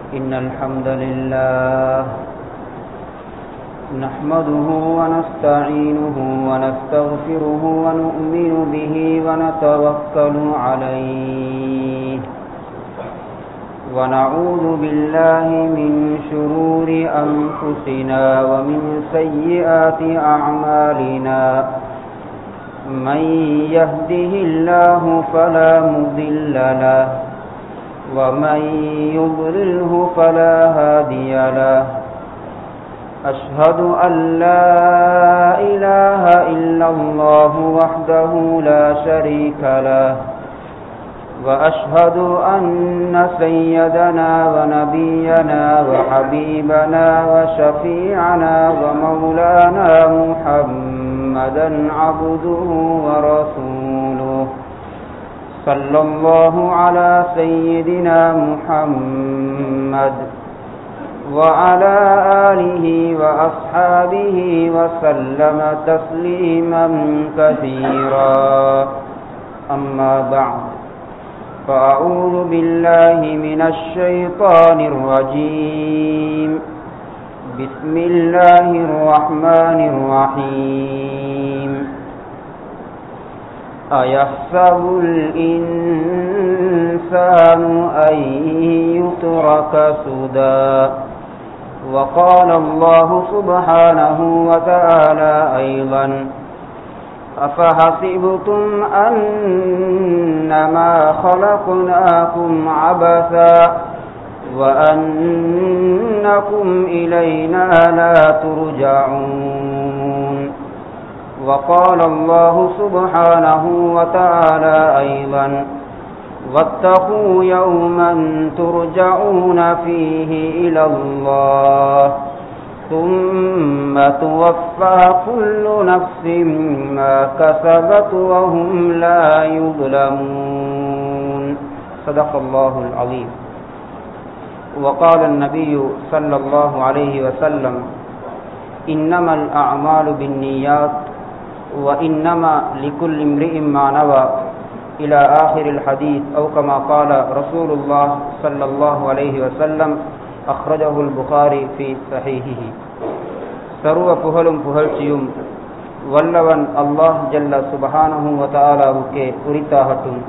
إن الحمد لله نحمده ونستعينه ونستغفره ونؤمن به ونتوكل عليه ونعوذ بالله من شرور أنفسنا ومن سيئات أعمالنا من يهده الله فلا مضل له ومن يضلله فلا هادي له أشهد أن لا إله إلا الله وحده لا شريك له وأشهد أن سيدنا ونبينا وحبيبنا وشفيعنا ومولانا محمدا عبده ورسوله صلى الله على سيدنا محمد وعلى آله وأصحابه وسلم تسليما كثيرا أما بعد فأعوذ بالله من الشيطان الرجيم بسم الله الرحمن الرحيم أيحسب الإنسان أن يترك سدى وقال الله سبحانه وتعالى أيضا أفحسبتم أنما خلقناكم عبثا وأنكم إلينا لا ترجعون وقال الله سبحانه وتعالى أيضا واتقوا يوما ترجعون فيه إلى الله ثم توفى كل نفس ما كسبت وهم لا يظلمون صدق الله العظيم وقال النبي صلى الله عليه وسلم إنما الأعمال بالنيات وإنما لكل امرئ ما نوى إلى آخر الحديث أو كما قال رسول الله صلى الله عليه وسلم அஹ்ரஜஹுல் புகாரி ஃபி சஹீஹிஹி சர்வ புகழும் புகழ்ச்சியும் வல்லவன் அல்லாஹ் ஜல்ல சுபஹானஹு வதஆலாவுக்கே உரித்தாகட்டும்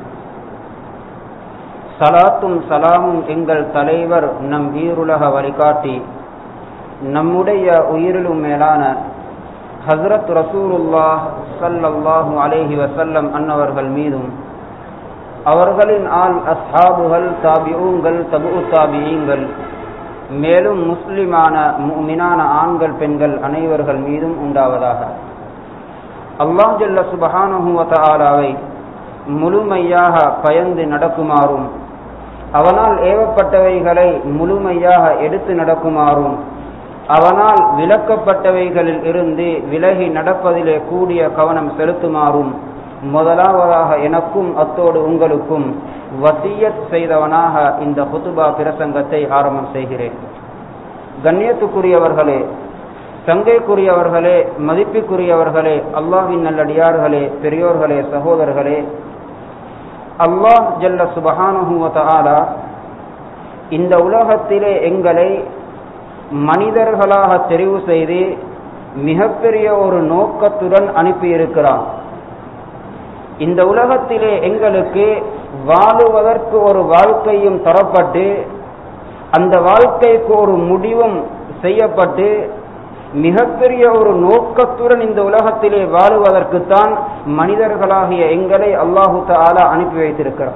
சலாத்தும் சலாமும் எங்கள் தலைவர் நம் ஈருலக வழிகாட்டி நம்முடைய உயிரிலும் மேலான ஹசரத் ரசூலுல்லாஹ் சல்லல்லாஹு அலேஹி வசல்லம் அன்னவர்கள் மீதும் அவர்களின் ஆள் அஸ்ஹாபுகள் தாபியூங்கள் தபு தாபியீங்கள் மேலும் முஸ்லிமான மீனான ஆண்கள் பெண்கள் அனைவர்கள் மீதும் உண்டாவதாக அல்லாஹ் ஜல்ல சுபஹானுவத்தாலாவை முழுமையாக பயந்து நடக்குமாறும் அவனால் ஏவப்பட்டவைகளை முழுமையாக எடுத்து நடக்குமாறும் அவனால் விளக்கப்பட்டவைகளில் இருந்து விலகி நடப்பதிலே கூடிய கவனம் செலுத்துமாறும் முதலாவதாக எனக்கும் அத்தோடு உங்களுக்கும் வசியத் செய்தவனாக இந்த புத்துபா பிரசங்கத்தை ஆரம்பம் செய்கிறேன் கண்ணியத்துக்குரியவர்களே சங்கைக்குரியவர்களே மதிப்புக்குரியவர்களே அல்லாஹின் நல்லடியார்களே பெரியோர்களே சகோதரர்களே அல்லாஹ் ஜல்ல சுபஹானுவத்தாலா இந்த உலகத்திலே எங்களை மனிதர்களாக தெரிவு செய்து மிகப்பெரிய ஒரு நோக்கத்துடன் அனுப்பியிருக்கிறான் இந்த உலகத்திலே எங்களுக்கு வாழுவதற்கு ஒரு வாழ்க்கையும் தரப்பட்டு அந்த வாழ்க்கைக்கு ஒரு முடிவும் செய்யப்பட்டு மிகப்பெரிய ஒரு நோக்கத்துடன் இந்த உலகத்திலே வாழுவதற்குத்தான் மனிதர்களாகிய எங்களை அல்லாஹு தாலா அனுப்பி வைத்திருக்கிறார்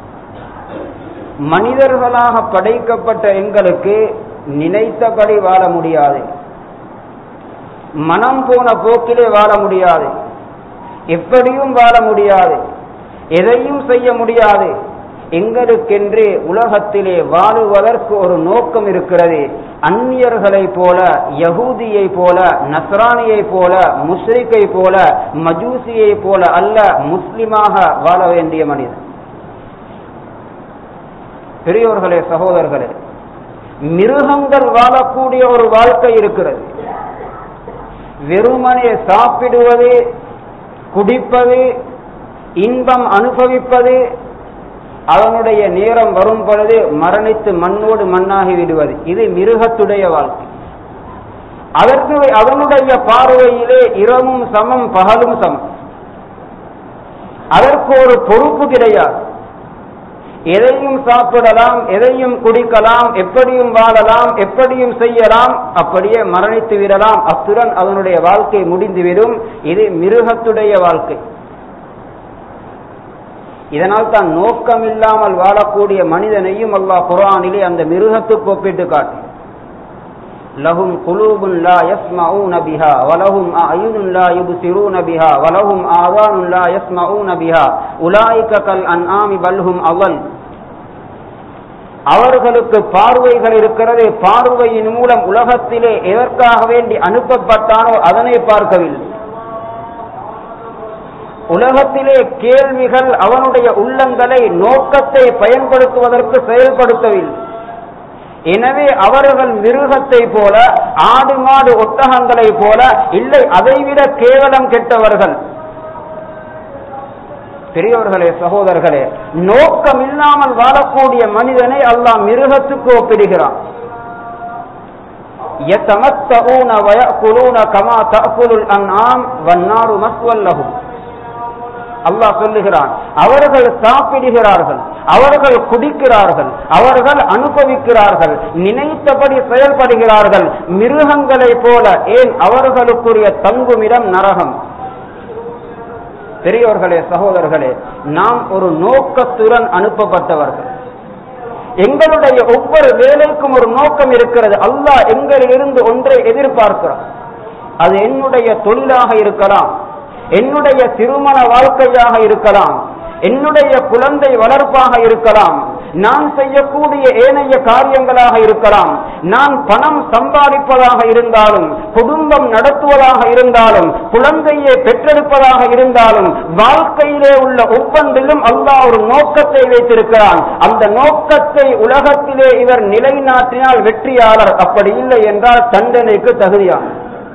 மனிதர்களாக படைக்கப்பட்ட எங்களுக்கு நினைத்தபடி வாழ முடியாது மனம் போன போக்கிலே வாழ முடியாது எப்படியும் வாழ முடியாது எதையும் செய்ய முடியாது எங்களுக்கென்று உலகத்திலே வாழுவதற்கு ஒரு நோக்கம் இருக்கிறது அந்நியர்களை போல யகூதியை போல நஸ்ரானியை போல முஸ்ரிக்கை போல மஜூசியை போல அல்ல முஸ்லிமாக வாழ வேண்டிய மனிதன் பெரியோர்களே சகோதரர்களே மிருகங்கள் வாழக்கூடிய ஒரு வாழ்க்கை இருக்கிறது வெறுமனே சாப்பிடுவது குடிப்பது இன்பம் அனுபவிப்பது அதனுடைய நேரம் வரும் பொழுது மரணித்து மண்ணோடு மண்ணாகி விடுவது இது மிருகத்துடைய வாழ்க்கை அதற்கு அதனுடைய பார்வையிலே இரவும் சமம் பகலும் சமம் அதற்கு ஒரு பொறுப்பு கிடையாது எதையும் சாப்பிடலாம் எதையும் குடிக்கலாம் எப்படியும் வாழலாம் எப்படியும் செய்யலாம் அப்படியே மரணித்து விடலாம் அத்துடன் அதனுடைய வாழ்க்கை முடிந்துவிடும் இது மிருகத்துடைய வாழ்க்கை இதனால் தான் நோக்கம் இல்லாமல் வாழக்கூடிய மனிதனையும் அல்லாஹ் குரானிலே அந்த மிருகத்துக்கு ஒப்பிட்டு காட்டு லஹும் குலூபுன் லா யஸ்மஊன பிஹா வலஹும் அயுனுன் லா யுப்சிரூன பிஹா வலஹும் ஆதானுன் லா யஸ்மஊன பிஹா உலாயிக கல் அன்ஆமி பல்ஹும் அவல் அவர்களுக்கு பார்வைகள் இருக்கிறது பார்வையின் மூலம் உலகத்திலே எதற்காக வேண்டி அனுப்பப்பட்டானோ அதனை பார்க்கவில்லை உலகத்திலே கேள்விகள் அவனுடைய உள்ளங்களை நோக்கத்தை பயன்படுத்துவதற்கு செயல்படுத்தவில்லை எனவே அவர்கள் மிருகத்தை போல ஆடு மாடு ஒட்டகங்களை போல இல்லை அதைவிட கேவலம் கெட்டவர்கள் பெரியவர்களே சகோதரர்களே நோக்கம் இல்லாமல் வாழக்கூடிய மனிதனை அல்லாஹ் மிருகத்துக்கு ஒப்பிடுகிறான் يتمتعون ويأكلون كما تأكل الأنعام والنار مسوى لهم அல்லாஹ் சொல்லுகிறான் அவர்கள் சாப்பிடுகிறார்கள் அவர்கள் குடிக்கிறார்கள் அவர்கள் அனுபவிக்கிறார்கள் நினைத்தபடி செயல்படுகிறார்கள் மிருகங்களை போல ஏன் அவர்களுக்குரிய தங்குமிடம் நரகம் பெரியோர்களே சகோதரர்களே நாம் ஒரு நோக்கத்துடன் அனுப்பப்பட்டவர்கள் எங்களுடைய ஒவ்வொரு வேலைக்கும் ஒரு நோக்கம் இருக்கிறது அல்லாஹ் எங்களிலிருந்து ஒன்றை எதிர்பார்க்கிறான் அது என்னுடைய தொழிலாக இருக்கலாம் என்னுடைய திருமண வாழ்க்கையாக இருக்கலாம் என்னுடைய குழந்தை வளர்ப்பாக இருக்கலாம் நான் செய்யக்கூடிய ஏனைய காரியங்களாக இருக்கலாம் நான் பணம் சம்பாதிப்பதாக இருந்தாலும் குடும்பம் நடத்துவதாக இருந்தாலும் குழந்தையை பெற்றெடுப்பதாக இருந்தாலும் வாழ்க்கையிலே உள்ள ஒவ்வொன்றிலும் அல்லாஹ் ஒரு நோக்கத்தை வைத்திருக்கிறான் அந்த நோக்கத்தை உலகத்திலே இவர் நிலைநாட்டினால் வெற்றியாளர் அப்படி இல்லை என்றால் தண்டனைக்கு தகுதியான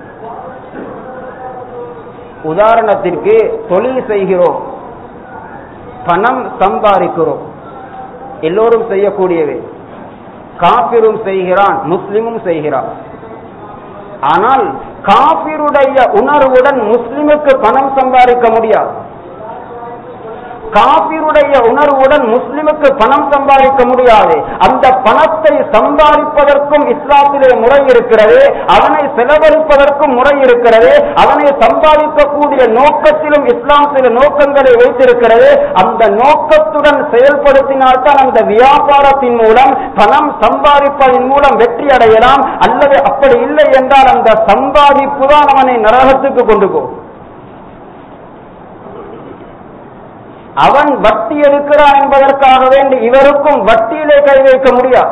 உதாரணத்திற்கு தொழில் செய்கிறோம் பணம் சம்பாதிக்கிறோம் எல்லோரும் செய்யக்கூடியவை காபிரும் செய்கிறான் முஸ்லிமும் செய்கிறான் ஆனால் காபிருடைய உணர்வுடன் முஸ்லிமுக்கு பணம் சம்பாதிக்க முடியாது காபிருடைய உணர்வுடன் முஸ்லிமுக்கு பணம் சம்பாதிக்க முடியாது அந்த பணத்தை சம்பாதிப்பதற்கும் இஸ்லாத்திலே முறை இருக்கிறது அதனை செலவழிப்பதற்கும் முறை இருக்கிறது அதனை சம்பாதிக்கக்கூடிய நோக்கத்திலும் இஸ்லாம் சில நோக்கங்களை வைத்திருக்கிறது அந்த நோக்கத்துடன் செயல்படுத்தினால்தான் அந்த வியாபாரத்தின் மூலம் பணம் சம்பாதிப்பதன் மூலம் வெற்றி அடையலாம் அல்லது அப்படி இல்லை என்றால் அந்த சம்பாதிப்பு தான் அவனை நரகத்துக்கு கொண்டு போகும் அவன் வட்டி எடுக்கிறான் என்பதற்காக வேண்டி இவருக்கும் வட்டியிலே கை வைக்க முடியாது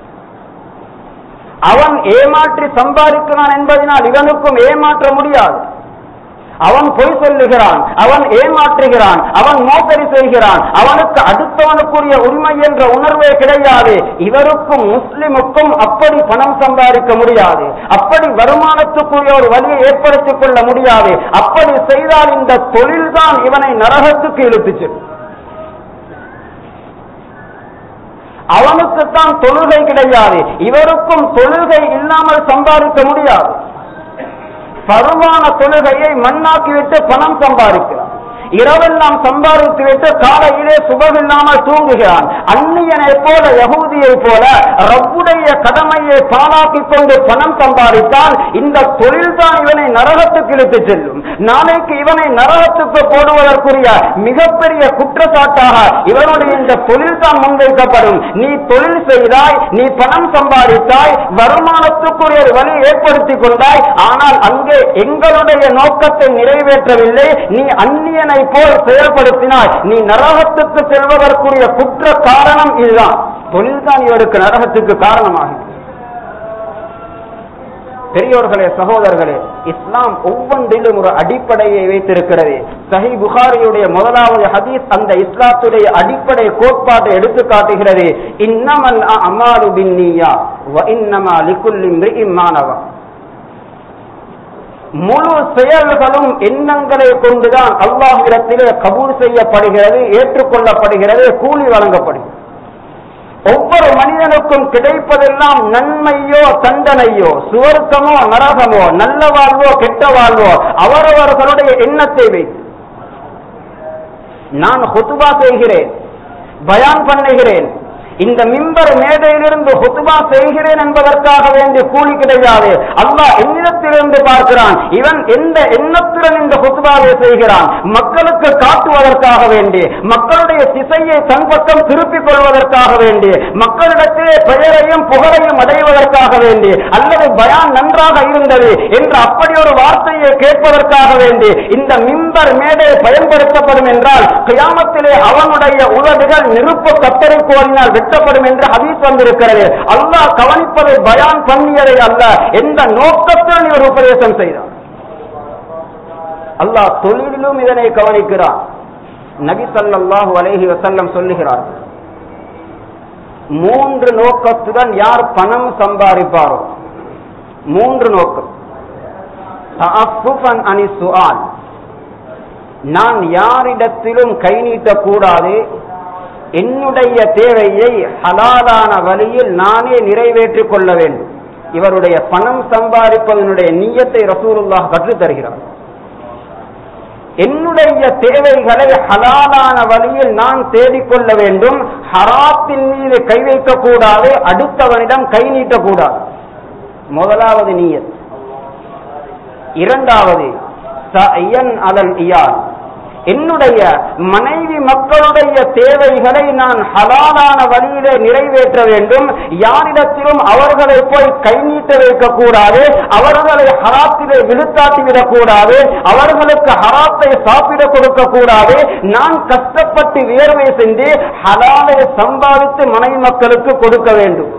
அவன் ஏமாற்றி சம்பாதிக்கிறான் என்பதனால் இவனுக்கும் ஏமாற்ற முடியாது அவன் பொய் சொல்லுகிறான் அவன் ஏமாற்றுகிறான் அவன் மோசடி செய்கிறான் அவனுக்கு அடுத்தவனுக்குரிய உரிமை என்ற உணர்வே கிடையாது இவருக்கும் முஸ்லிமுக்கும் அப்படி பணம் சம்பாதிக்க முடியாது அப்படி வருமானத்துக்குரிய ஒரு வழியை ஏற்படுத்திக் கொள்ள முடியாது அப்படி செய்தால் இந்த தொழில்தான் இவனை நரகத்துக்கு இழுத்துச்சு அவனுக்குத்தான் தொழுகை கிடையாது இவருக்கும் தொழுகை இல்லாமல் சம்பாதிக்க முடியாது பருவான தொழுகையை மண்ணாக்கிவிட்டு பணம் சம்பாதிக்கிறான் இரவெல்லாம் சம்பாதித்து விட்டு காலையிலே சுபமில்லாமல் தூங்குகிறான் அந்நியனை போல யகூதியை போல ரப்புடைய கடமையை பாலாக்கிக் கொண்டு பணம் சம்பாதித்தால் இந்த தொழில் தான் இவனை நரகத்துக்கு இழுத்து செல்லும் நாளைக்கு இவனை நரகத்துக்கு போடுவதற்குரிய மிகப்பெரிய குற்றச்சாட்டாக இவனுடைய இந்த தொழில் தான் முன்வைக்கப்படும் நீ தொழில் செய்தாய் நீ பணம் சம்பாதித்தாய் வருமானத்துக்குரிய ஒரு வழி ஏற்படுத்திக் கொண்டாய் ஆனால் அங்கே எங்களுடைய நோக்கத்தை நிறைவேற்றவில்லை நீ அந்நியனை போல் செயல்படுத்தினாய் நீ நரகத்துக்கு செல்வதற்குரிய குற்ற காரணம் இதுதான் தொழில்தான் இவருக்கு நரகத்துக்கு காரணமாகும் பெரியோர்களே சகோதரர்களே இஸ்லாம் ஒவ்வொன்றிலும் ஒரு அடிப்படையை வைத்திருக்கிறது சஹி புகாரியுடைய முதலாவது ஹதீஸ் அந்த இஸ்லாத்துடைய அடிப்படை கோட்பாட்டை எடுத்து காட்டுகிறது இன்னமல் அமாலு பின்னியா வ இன்னமா லிகுல்லி இம்ரிஇம் மானவா முழு செயல்களும் எண்ணங்களை கொண்டுதான் அல்லாஹ்விடத்திலே கபூல் செய்யப்படுகிறது ஏற்றுக்கொள்ளப்படுகிறது கூலி வழங்கப்படுகிறது ஒவ்வொரு மனிதனுக்கும் கிடைப்பதெல்லாம் நன்மையோ தண்டனையோ சுவர்க்கமோ நரகமோ நல்ல வாழ்வோ கெட்ட வாழ்வோ அவரவர்களுடைய எண்ணத்தை வைத்து நான் ஹுத்துபா செய்கிறேன் பயான் பண்ணுகிறேன் இந்த மிம்பர் மேடையிலிருந்து ஹுத்துபா செய்கிறேன் என்பதற்காக வேண்டிய கூலி கிடையாது அல்லாஹ் என்னிடத்திலிருந்து பார்க்கிறான் இவன் எந்த எண்ணத்துடன் இந்த ஹுத்துபாவை செய்கிறான் மக்களுக்கு காட்டுவதற்காக வேண்டி மக்களுடைய திசையை தன் பக்கம் திருப்பிக் கொள்வதற்காக வேண்டி மக்களிடத்திலே பெயரையும் புகழையும் அடைவதற்காக வேண்டி அல்லது பயான் நன்றாக இருந்தது என்று அப்படி ஒரு வார்த்தையை கேட்பதற்காக வேண்டி இந்த மிம்பர் மேடை பயன்படுத்தப்படும் என்றால் கியாமத்திலே அவனுடைய உதடுகள் நெருப்பு கத்தரி கோலினால் வெட்டப்படும் என்று ஹதீஸ் வந்திருக்கிறது அல்லாஹ் கவனிப்பதை பயான் பண்ணியதை அல்ல எந்த நோக்கத்தில் இவர் உபதேசம் செய்தார் அல்லாஹ் தொழிலிலும் இதனை கவனிக்கிறான் நபி ஸல்லல்லாஹு அலைஹி வஸல்லம் சொல்லுகிறார் மூன்று நோக்கத்துடன் யார் பணம் சம்பாதிப்பாரோ மூன்று நோக்கம் தஅஃபுஃபன் அனி சுஆல் நான் யாரிடத்திலும் கை நீட்டக்கூடாது என்னுடைய தேவையை ஹலாலான வழியில் நானே நிறைவேற்றிக் கொள்ள வேண்டும் இவருடைய பணம் சம்பாதிப்பதனுடைய நீயத்தை ரசூலுல்லாஹ் கற்றுத் தருகிறார் என்னுடைய தேவைகளை ஹலாலான வழியில் நான் தேடிக்கொள்ள வேண்டும் ஹராத்தின் மீது கை வைக்கக்கூடாது அடுத்தவனிடம் கை நீட்டக்கூடாது முதலாவது நீயத் இரண்டாவது சயன் அலல் இயால் என்னுடைய மனைவி மக்களுடைய தேவைகளை நான் ஹலாலான வழியிலே நிறைவேற்ற வேண்டும் யாரிடத்திலும் அவர்களை போய் கை நீட்ட வைக்கக்கூடாது அவர்களை ஹராத்திலே விழுத்தாட்டி விடக்கூடாது அவர்களுக்கு ஹராத்தை சாப்பிட கொடுக்க கூடாது நான் கஷ்டப்பட்டு வியர்வை செஞ்சு ஹலாலை சம்பாதித்து மனைவி மக்களுக்கு கொடுக்க வேண்டும்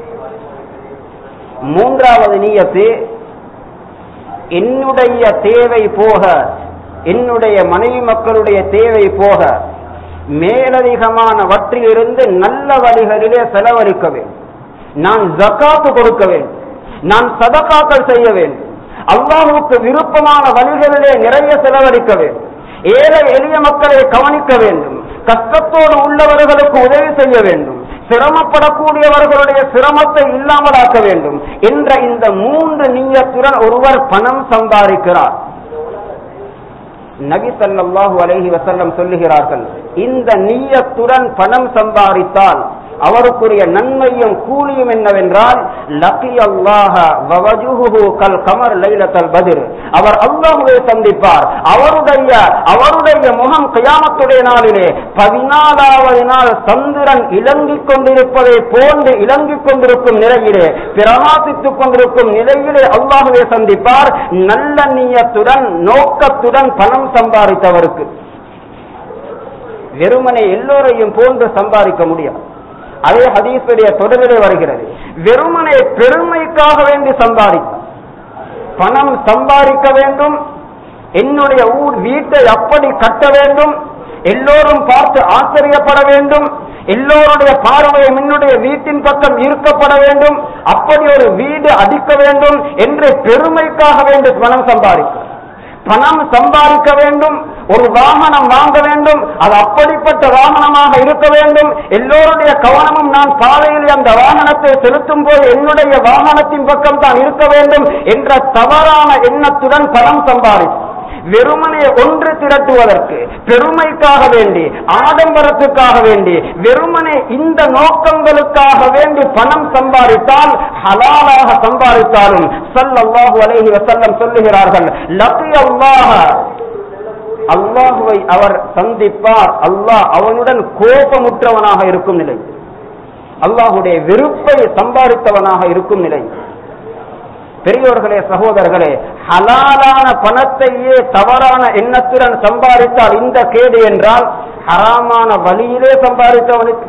மூன்றாவது நீயத்து என்னுடைய தேவை போக என்னுடைய மனைவி மக்களுடைய தேவை போக மேலதிகமான வற்றிலிருந்து நல்ல வழிகளிலே செலவழிக்க வேண்டும் நான் ஜக்காத்து கொடுக்க வேண்டும் நான் சதகாக்கள் செய்ய வேண்டும் அல்லாஹுக்கு விருப்பமான வழிகளிலே நிறைய செலவழிக்க வேண்டும் ஏழை எளிய மக்களை கவனிக்க வேண்டும் கஷ்டத்தோடு உள்ளவர்களுக்கு உதவி செய்ய வேண்டும் சிரமப்படக்கூடியவர்களுடைய சிரமத்தை இல்லாமலாக்க வேண்டும் என்ற இந்த மூன்று நீயத்துடன் ஒருவர் பணம் சம்பாதிக்கிறார் நபி ஸல்லல்லாஹு அலைஹி வஸல்லம் சொல்லுகிறார்கள் இந்த நீயத்துடன் பணம் சம்பாதித்தால் அவருக்குரிய நன்மையும் கூலியும் என்னவென்றால் லக்கி அல்லாஹ வவஜுஹு கல் கமர் லைலத்தல் பதிர் அவர் அல்லாஹ்வை சந்திப்பார் அவருடைய அவருடைய முகம் கியாமத்துடைய நாளிலே பதினாலாவது நாள் சந்திரன் இலங்கிக் கொண்டிருப்பதை போன்று இலங்கிக் கொண்டிருக்கும் நிலையிலே பிரகாசித்துக் கொண்டிருக்கும் நிலையிலே அல்லாஹ்வை சந்திப்பார் நல்ல நீயத்துடன் நோக்கத்துடன் பணம் சம்பாதித்தவருக்கு வெறுமனை எல்லோரையும் போன்று சம்பாதிக்க முடியாது அதே ஹதீஸுடைய தொடரிலே வருகிறது வெறுமனை பெருமைக்காக வேண்டி சம்பாதித்தார் பணம் சம்பாதிக்க வேண்டும் என்னுடைய ஊர் வீட்டை அப்படி கட்ட வேண்டும் எல்லோரும் பார்த்து ஆச்சரியப்பட வேண்டும் எல்லோருடைய பார்வை என்னுடைய வீட்டின் பக்கம் ஈர்க்கப்பட வேண்டும் அப்படி ஒரு வீடு அடிக்க வேண்டும் என்று பெருமைக்காக வேண்டி பணம் சம்பாதித்தார் பணம் சம்பாதிக்க வேண்டும் ஒரு வாகனம் வாங்க வேண்டும் அது அப்படிப்பட்ட வாகனமாக இருக்க வேண்டும் எல்லோருடைய கவனமும் நான் பாதையில் அந்த வாகனத்தை செலுத்தும் போது என்னுடைய வாகனத்தின் பக்கம் தான் இருக்க வேண்டும் என்ற தவறான எண்ணத்துடன் பணம் சம்பாதித்தார் வெறுமனை ஒன்று திரட்டுவதற்கு பெருமைக்காக வேண்டி ஆடம்பரத்துக்காக வேண்டி வெறுமனை இந்த நோக்கங்களுக்காக வேண்டி பணம் சம்பாதித்தால் ஹலாலாக சம்பாதித்தாலும் ஸல்லல்லாஹு அலைஹி வஸல்லம் சொல்லுகிறார்கள் லக்கி அல்லாஹ அல்லாஹுவை அவர் சந்திப்பார் அல்லாஹ் அவனுடன் கோபமுற்றவனாக இருக்கும் நிலை அல்லாஹுடைய வெறுப்பை சம்பாதித்தவனாக இருக்கும் நிலை பெரியோர்களே சகோதரர்களே ஹலாலான பணத்தையே தவறான எண்ணத்துடன் சம்பாதித்தால் இந்த கேடு என்றால் ஹராமான வழியிலே சம்பாதித்தவனுக்கு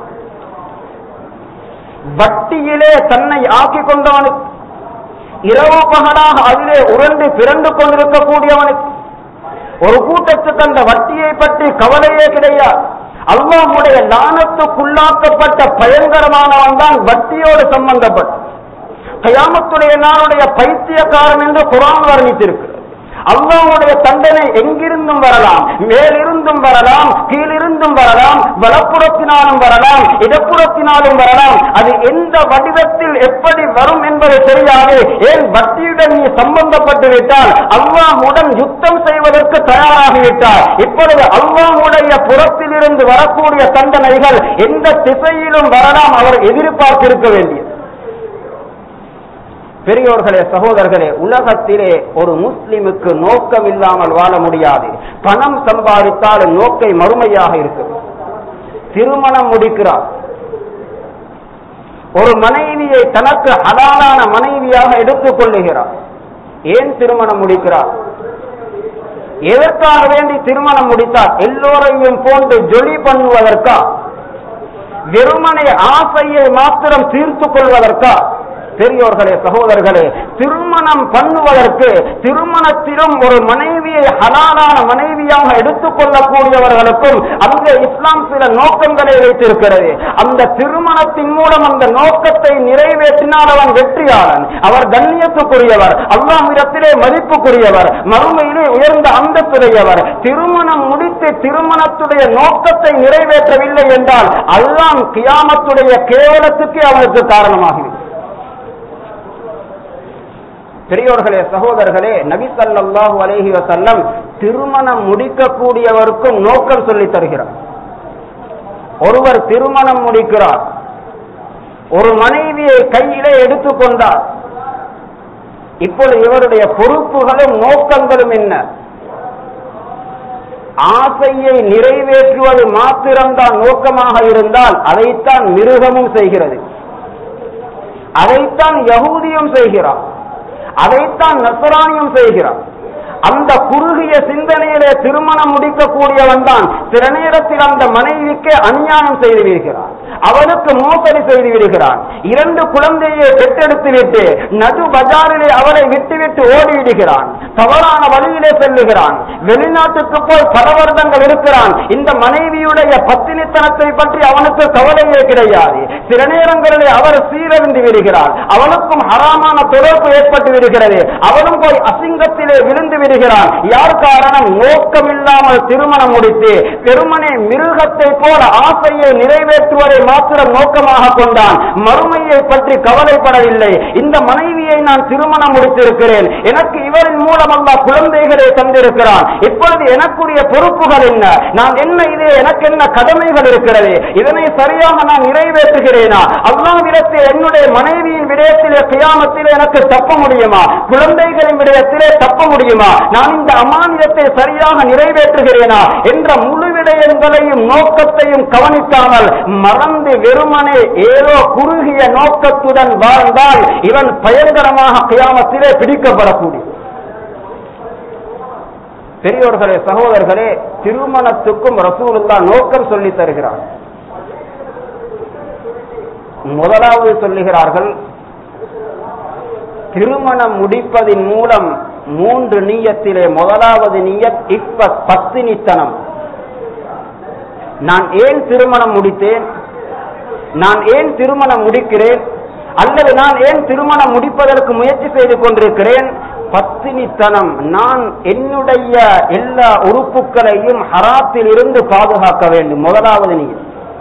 வட்டியிலே தன்னை ஆக்கிக் கொண்டவனுக்கு இரவு பகலாக அதிலே உருண்டு பிறந்து கொண்டிருக்கக்கூடியவனுக்கு ஒரு கூட்டத்துக்கு அந்த வட்டியை பற்றி கவலையே கிடையாது அல்லாஹுடைய லானத்துக்குள்ளாக்கப்பட்ட பயங்கரமானவன் தான் வட்டியோடு சம்பந்தப்பட்ட கயாமத்துடைய நாளுடைய பைத்தியக்காரன் என்று குரான் வர்ணித்திருக்கிறது அல்லாஹ்வுடைய தண்டனை எங்கிருந்தும் வரலாம் மேலிருந்தும் வரலாம் கீழிருந்தும் வரலாம் வலப்புறத்தினாலும் வரலாம் இடப்புறத்தினாலும் வரலாம் அது எந்த வடிவத்தில் எப்படி வரும் என்பது தெரியாது ஏன் வட்டியுடன் நீ சம்பந்தப்பட்டு விட்டால் அல்லாஹுடன் யுத்தம் செய்வதற்கு தயாராகிவிட்டார் இப்பொழுது அல்லாஹுடைய புறத்திலிருந்து வரக்கூடிய தண்டனைகள் எந்த திசையிலும் வரலாம் அவர் எதிர்பார்த்திருக்க வேண்டியது பெரியோர்களே சகோதரர்களே உலகத்திலே ஒரு முஸ்லிமுக்கு நோக்கம் இல்லாமல் வாழ முடியாது பணம் சம்பாதித்தாலும் நோக்கை மறுமையாக இருக்கும் திருமணம் முடிக்கிறார் ஒரு மனைவியை தனக்கு ஹலாலான மனைவியாக எடுத்துக் கொள்ளுகிறார் ஏன் திருமணம் முடிக்கிறார் எதற்காக வேண்டி திருமணம் முடித்தார் எல்லோரையும் போன்று ஜொலி பண்ணுவதற்கா வெறுமனை ஆசையை மாத்திரம் தீர்த்துக் கொள்வதற்கா பெரியோர்களே சகோதரர்களே திருமணம் பண்ணுவதற்கு திருமணத்திலும் ஒரு மனைவியை ஹலாலான மனைவியாக எடுத்துக் கொள்ளக்கூடியவர்களுக்கும் அந்த இஸ்லாம் சில நோக்கங்களை வைத்திருக்கிறது அந்த திருமணத்தின் மூலம் அந்த நோக்கத்தை நிறைவேற்றினால் அவன் வெற்றியாளன் அவர் கண்ணியத்துக்குரியவர் அல்லாமிடத்திலே மதிப்புக்குரியவர் மறுமையிலே உயர்ந்த அந்தத்துடையவர் திருமணம் முடித்து திருமணத்துடைய நோக்கத்தை நிறைவேற்றவில்லை என்றால் அல்லாம் கியாமத்துடைய கேவலத்துக்கு அவனுக்கு காரணமாகிவிடும் பெரியோர்களே சகோதரர்களே நபி ஸல்லல்லாஹு அலைஹி வஸல்லம் திருமணம் முடிக்கக்கூடியவருக்கும் நோக்கம் சொல்லி தருகிறார் ஒருவர் திருமணம் முடிக்கிறார் ஒரு மனைவியை கையிலே எடுத்துக்கொண்டார் இப்பொழுது இவருடைய பொறுப்புகளும் நோக்கங்களும் என்ன ஆசையை நிறைவேற்றுவது மாத்திரம்தான் நோக்கமாக இருந்தால் அதைத்தான் மிருகமும் செய்கிறது அதைத்தான் யகூதியும் செய்கிறார் அதைத்தான் நசராணியும் செய்கிறார் அந்த குறுகிய சிந்தனையிலே திருமணம் முடிக்கக்கூடியவன் தான் சில நேரத்தில் அந்த மனைவிக்கு அநியாயம் செய்து விடுகிறான் அவனுக்கு மோசடி செய்து விடுகிறான் இரண்டு குழந்தையை பெற்றெடுத்து விட்டு நடு பஜாரிலே அவளை விட்டுவிட்டு ஓடிவிடுகிறான் தவறான வழியிலே செல்லுகிறான் வெளிநாட்டுக்கு போய் பல வருடங்கள் இருக்கிறான் இந்த மனைவியுடைய பத்தினித்தனத்தை பற்றி அவனுக்கு கவலையே கிடையாது சில நேரங்களிலே அவர் சீரழிந்து விடுகிறார் அவனுக்கும் ஹராமான தொடர்பு ஏற்பட்டு விடுகிறது அவனும் போய் அசிங்கத்திலே விழுந்து விடுகிறான் யார் காரணம் நோக்கமில்லாமல் திருமணம் முடித்து பெருமனே மிருகத்தை போல ஆசையை நிறைவேற்றுவதை மாத்திரம் நோக்கமாக கொண்டான் மறுமையை பற்றி கவலைப்படவில்லை இந்த மனைவியை நான் திருமணம் முடித்திருக்கிறேன் எனக்கு இவரின் மூலம் அல்ல குழந்தைகளை தந்திருக்கிறான் இப்பொழுது எனக்குரிய பொறுப்புகள் என்ன நான் என்ன இது எனக்கு என்ன கடமைகள் இருக்கிறது இதனை சரியாக நான் நிறைவேற்றுகிறேனா அல்லாவிடத்தில் என்னுடைய மனைவியின் விடயத்திலே கியாமத்திலே எனக்கு தப்ப முடியுமா குழந்தைகளின் விடயத்திலே தப்ப முடியுமா நான் இந்த அமானியத்தை சரியாக நிறைவேற்றுகிறேனா என்ற முழு விடயங்களையும் நோக்கத்தையும் கவனிக்காமல் மறந்து வெறுமனே ஏதோ குறுகிய நோக்கத்துடன் வாழ்ந்தால் இவன் பயங்கரமாக கியாமத்திலே பிடிக்கப்படக்கூடிய பெரியோர்களே சகோதரர்களே திருமணத்துக்கும் ரசூலுல்லா நோக்கம் சொல்லி தருகிறார் முதலாவது சொல்லுகிறார்கள் திருமணம் முடிப்பதின் மூலம் மூன்று நீயத்திலே முதலாவது நீயத் இப்ப பத்தினித்தனம் நான் ஏன் திருமணம் முடித்தேன் நான் ஏன் திருமணம் முடிக்கிறேன் அல்லது நான் ஏன் திருமணம் முடிப்பதற்கு முயற்சி செய்து கொண்டிருக்கிறேன் பத்தினித்தனம் நான் என்னுடைய எல்லா உறுப்புகளையும் ஹராத்தில் இருந்து பாதுகாக்க வேண்டும் முதலாவது நீ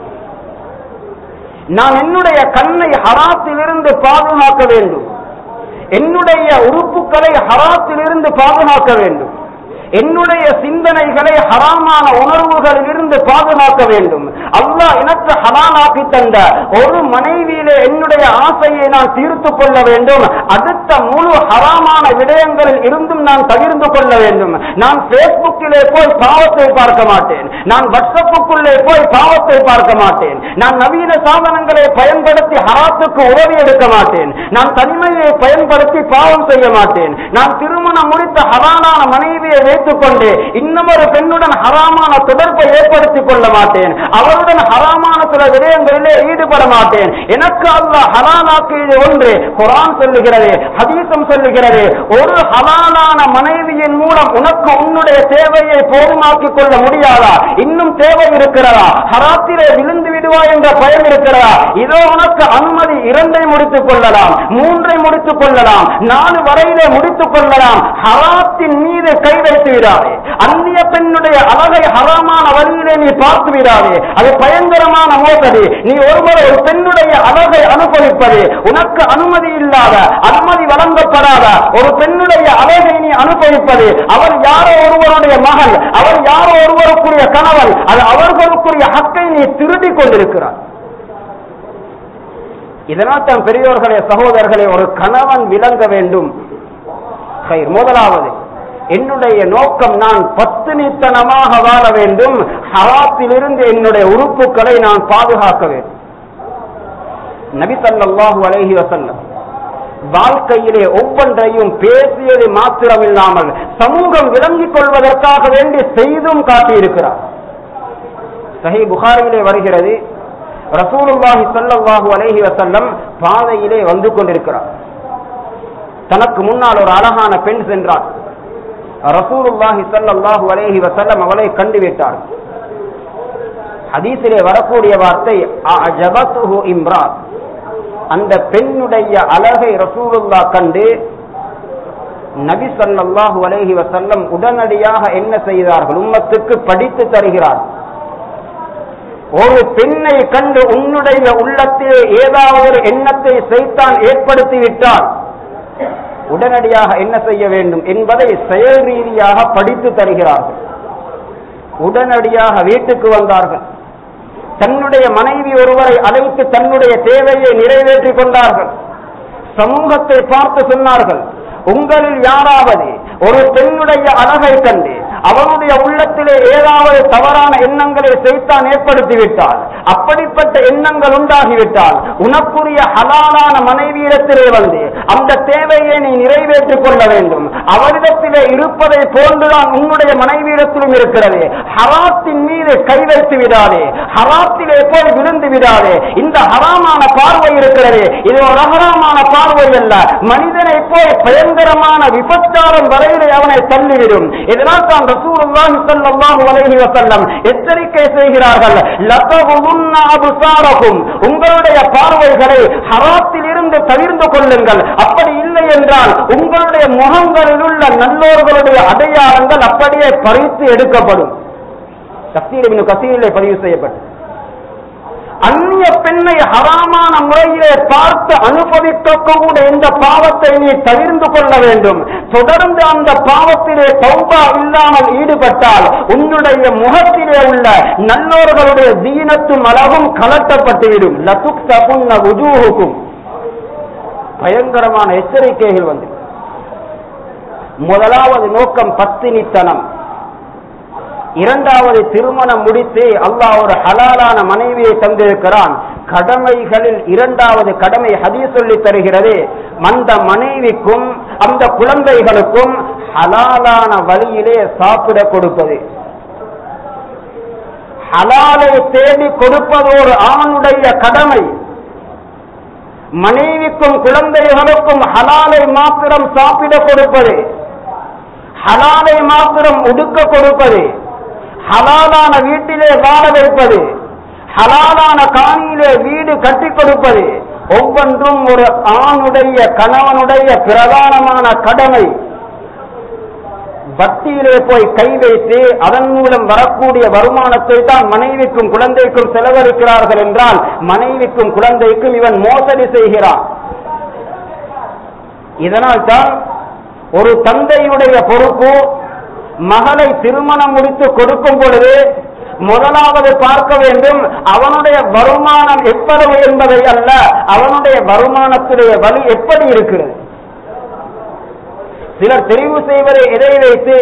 நான் என்னுடைய கண்ணை ஹராத்திலிருந்து பாதுகாக்க வேண்டும் என்னுடைய உறுப்புகளை ஹராத்திலிருந்து பாதுகாக்க வேண்டும் என்னுடைய சிந்தனைகளை ஹராமான உணர்வுகளில் இருந்து பாதுகாக்க வேண்டும் அல்லாஹ் எனக்கு ஹலாலாக்கி தந்த ஒரு மனைவியிலே என்னுடைய ஆசையை நான் தீர்த்து கொள்ள வேண்டும் அடுத்த முழு ஹராமான விடயங்களில் இருந்தும் நான் தவிர்ந்து கொள்ள வேண்டும் நான் பேஸ்புக்கிலே போய் பாவத்தை பார்க்க மாட்டேன் நான் வாட்ஸ்அப்புக்குள்ளே போய் பாவத்தை பார்க்க மாட்டேன் நான் நவீன சாதனங்களை பயன்படுத்தி ஹராத்துக்கு உதவி எடுக்க மாட்டேன் நான் தனிமையை பயன்படுத்தி பாவம் செய்ய மாட்டேன் நான் திருமணம் முடித்த ஹரானான மனைவியை வைத்துக் கொண்டு இன்னமொரு பெண்ணுடன் ஹராமான தொடர்பை ஏற்படுத்திக் கொள்ள மாட்டேன் அவருடன் ஹராமான சில விடயங்களிலே ஈடுபட மாட்டேன் எனக்கு அல்லாஹ் ஹலாலாக்கியது ஒன்று குரான் சொல்லுகிறது ஹதீசம் சொல்லுகிறது ஒரு ஹலாலான மனைவியின் மூலம் உனக்கு உன்னுடைய தேவையை போதுமாக்கிக் கொள்ள முடியாதா இன்னும் தேவை இருக்கிறதா ஹராத்திலே விழுந்து விட விடுவாய் என்ற பயம் இருக்கிறதா இதோ உனக்கு அனுமதி இரண்டை முடித்துக் கொள்ளலாம் மூன்றை முடித்துக் கொள்ளலாம் நாலு வரையிலே முடித்துக் கொள்ளலாம் ஹராத்தின் மீது கை வைத்து விடாதே அந்நிய பெண்ணுடைய அழகை ஹராமான வழியிலே நீ பார்த்து விடாதே அது பயங்கரமான மோசடி நீ ஒருவர் ஒரு பெண்ணுடைய அழகை அனுபவிப்பது உனக்கு அனுமதி இல்லாத அனுமதி வழங்கப்படாத ஒரு பெண்ணுடைய அழகை நீ அனுபவிப்பது அவர் யாரோ ஒருவருடைய மகள் அவர் யாரோ ஒருவருக்குரிய கணவன் அது அவர்களுக்குரிய ஹக்கை நீ திருடி கொண்டிருக்கிறார் இதனால் தான் பெரியோர்களே சகோதரர்களே ஒரு கணவன் விளங்க வேண்டும் ஹைர், முதலாவது என்னுடைய நோக்கம் நான் பத்தினித்தனமாக வாழ வேண்டும் ஹராத்திலிருந்து என்னுடைய உறுப்புகளை நான் பாதுகாக்க வேண்டும் நபி ஸல்லல்லாஹு அலைஹி வஸல்லம் வாழ்க்கையிலே ஒவ்வொன்றையும் பேசியது மாத்திரமில்லாமல் சமூகம் விளங்கிக் கொள்வதற்காக வேண்டி செய்தும் காட்டியிருக்கிறார் சஹி புகாரியிலே வருகிறது ரசூலுல்லாஹி ஸல்லல்லாஹு அலைஹி வஸல்லம் பாதையிலே வந்து கொண்டிருக்கிறார் தனக்கு முன்னால் ஒரு அழகான பெண் சென்றார் ரசூலுல்லாஹி ஸல்லல்லாஹு அலைஹி வஸல்லம் அவளை கண்டுவிட்டார் ஹதீஸிலே வரக்கூடிய வார்த்தை அஜபத்துஹு இம்ராத் அந்த பெண்ணுடைய அழகை ரசூலுல்லா கண்டு நபி ஸல்லல்லாஹு அலைஹி வஸல்லம் உடனடியாக என்ன செய்தார்கள் உம்மத்துக்கு படித்து தருகிறார் ஒரு பெண்ணை கண்டு உன்னுடைய உள்ளத்தில் ஏதாவது ஒரு எண்ணத்தை சைத்தான் ஏற்படுத்தி விட்டால் உடனடியாக என்ன செய்ய வேண்டும் என்பதை செயல் ரீதியாக படித்து தருகிறார்கள் உடனடியாக வீட்டுக்கு வந்தார்கள் தன்னுடைய மனைவி ஒருவரை அழைத்து தன்னுடைய தேவையை நிறைவேற்றிக் கொண்டார்கள் சமூகத்தை பார்த்து சொன்னார்கள் உங்களில் யாராவது ஒரு பெண்ணுடைய அழகை கண்டு அவனுடைய உள்ளத்திலே ஏதாவது தவறான எண்ணங்களை செய்தான் ஏற்படுத்திவிட்டால் அப்படிப்பட்ட எண்ணங்கள் உண்டாகிவிட்டால் உனக்குரிய ஹலாலான மனைவியிடத்திலே வந்து அந்த தேவையை நீ நிறைவேற்றிக் கொள்ள வேண்டும் அவரிடத்திலே இருப்பதை போன்றுதான் உன்னுடைய மனைவியிடத்திலும் இருக்கிறது ஹராத்தின் மீது கை வைத்து விடாதே ஹராத்திலே போய் விழுந்து விடாதே இந்த ஹராமான பார்வை இருக்கிறது இது ஒரு ஹராமான பார்வை அல்ல மனிதனை போய் பயங்கரமான விபச்சாரம் வரையிலே அவனை தள்ளிவிடும் இதனால் தான் ரசூலுல்லாஹி ஸல்லல்லாஹு அலைஹி வஸல்லம் எச்சரிக்கை செய்கிறார்கள் லதகுன்ன அப்சாரகும் உங்களுடைய பார்வைகளை ஹராத்தில் இருந்து தவிர்ந்து கொள்ளுங்கள் அப்படி இல்லை என்றால் உங்களுடைய முகங்களில் உள்ள நல்லோர்களுடைய அடையாளங்கள் அப்படியே பறித்து எடுக்கப்படும் தப்சீர் இப்னு கசீரிலே பதிவு செய்யப்பட்டது அந்நிய பெண்ணை ஹராமான முறையிலே பார்த்து அனுபவிக்கக்கூடிய இந்த பாவத்தை நீ தவிர்ந்து கொள்ள வேண்டும் தொடர்ந்து அந்த பாவத்திலே தௌபா இல்லாமல் ஈடுபட்டால் உன்னுடைய முகத்திலே உள்ள நல்லோர்களுடைய தீனத்தும் அழகும் கலட்டப்பட்டுவிடும் லதுக் தகுன்ன உஜூஹுக்கும் பயங்கரமான எச்சரிக்கைகள் வந்து முதலாவது நோக்கம் பத்தினித்தனம் இரண்டாவது திருமணம் முடித்து அல்லாஹ் ஒரு ஹலாலான மனைவியை தந்திருக்கிறான் கடமைகளில் இரண்டாவது கடமை ஹதீஸ் சொல்லி தருகிறது அந்த மனைவிக்கும் அந்த குழந்தைகளுக்கும் ஹலாலான வழியிலே சாப்பிட கொடுப்பது ஹலாலை தேடி கொடுப்பது ஒரு ஆணுடைய கடமை மனைவிக்கும் குழந்தைகளுக்கும் ஹலாலை மாத்திரம் சாப்பிட கொடுப்பது ஹலாலை மாத்திரம் உடுக்க கொடுப்பது ஹலாலான வீட்டிலே வாழ வைப்பது ஹலாலான காணியிலே வீடு கட்டி கொடுப்பது ஒவ்வொன்றும் ஒரு ஆணுடைய கணவனுடைய பிரதானமான கடமை வட்டியிலே போய் கை வைத்து அதன் மூலம் வரக்கூடிய வருமானத்தை தான் மனைவிக்கும் குழந்தைக்கும் செலவழிக்கிறார்கள் என்றால் மனைவிக்கும் குழந்தைக்கும் இவன் மோசடி செய்கிறான் இதனால் தான் ஒரு தந்தையுடைய பொறுப்பு மகளை திருமணம் முடித்து கொடுக்கும் பொழுது முதலாவது பார்க்க வேண்டும் அவனுடைய வருமானம் எவ்வளவு என்பதை அல்ல அவனுடைய வருமானத்துடைய வழி எப்படி இருக்கிறது சிலர் தெரிவு செய்வதை எதை வைத்து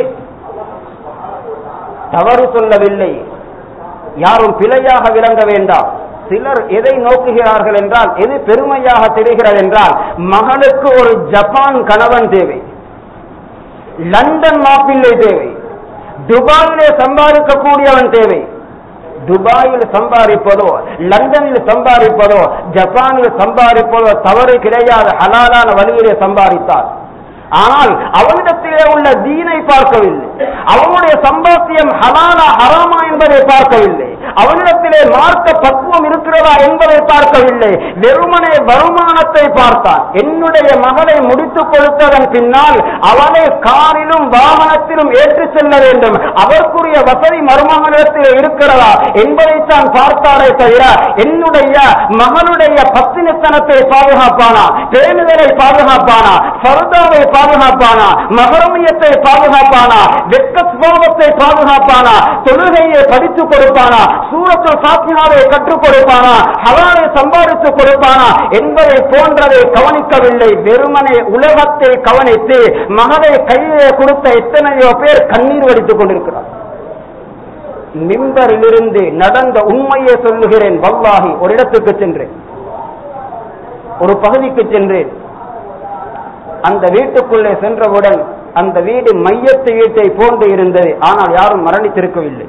தவறு சொல்லவில்லை யாரும் பிழையாக விளங்க வேண்டாம் சிலர் எதை நோக்குகிறார்கள் என்றால் எது பெருமையாக தெரிகிறது என்றால் மகளுக்கு ஒரு ஜப்பான் கணவன் தேவை லண்டன் மாப்பிள்ளை தேவை துபாயிலே சம்பாதிக்கக்கூடியவன் தேவை துபாயில் சம்பாதிப்பதோ லண்டனில் சம்பாதிப்பதோ ஜப்பானில் சம்பாதிப்பதோ தவறு கிடையாது ஹலாலான வழியிலே சம்பாதித்தார் ஆனால் அவனிடத்திலே உள்ள தீனை பார்க்கவில்லை அவனுடைய சம்பாத்தியம் ஹலாலா ஹராமா என்பதை பார்க்கவில்லை அவனிடத்திலே மார்க்க பக்குவம் இருக்கிறதா என்பதை பார்க்கவில்லை வெறுமனே வருமானத்தை பார்த்தான் என்னுடைய மகளை முடித்துக் கொடுத்ததன் பின்னால் அவனை காரிலும் வாகனத்திலும் ஏற்றி செல்ல வேண்டும் அவருக்குரிய வசதி மருமகனிடத்தில் இருக்கிறதா என்பதைத்தான் பார்த்தாரே தவிர என்னுடைய மகனுடைய பத்தினித்தனத்தை பாதுகாப்பானா பேணுதலை பாதுகாப்பானா சரதாவை பாதுகாப்பானா மகரமியத்தை பாதுகாப்பானா வெட்க சுபாவத்தை பாதுகாப்பானா தொழுகையை படித்துக் கொடுப்பானா சூரத்து சாத்தியாவை கற்றுக் கொடுப்பானா ஹலாலை சம்பாதித்து கொடுப்பானா என்பதை போன்றதை கவனிக்கவில்லை வெறுமனே உலகத்தை கவனித்து மகனை கையிலே கொடுத்த எத்தனையோ பேர் கண்ணீர் வடித்துக் கொண்டிருக்கிறார் மிம்பரிலிருந்து நடந்த உண்மையை சொல்லுகிறேன் வல்லாகி ஒரு இடத்துக்கு சென்றேன் ஒரு பகுதிக்கு சென்றேன் அந்த வீட்டுக்குள்ளே சென்றவுடன் அந்த வீடு மையத்து வீட்டை போன்று இருந்தது ஆனால் யாரும் மரணித்திருக்கவில்லை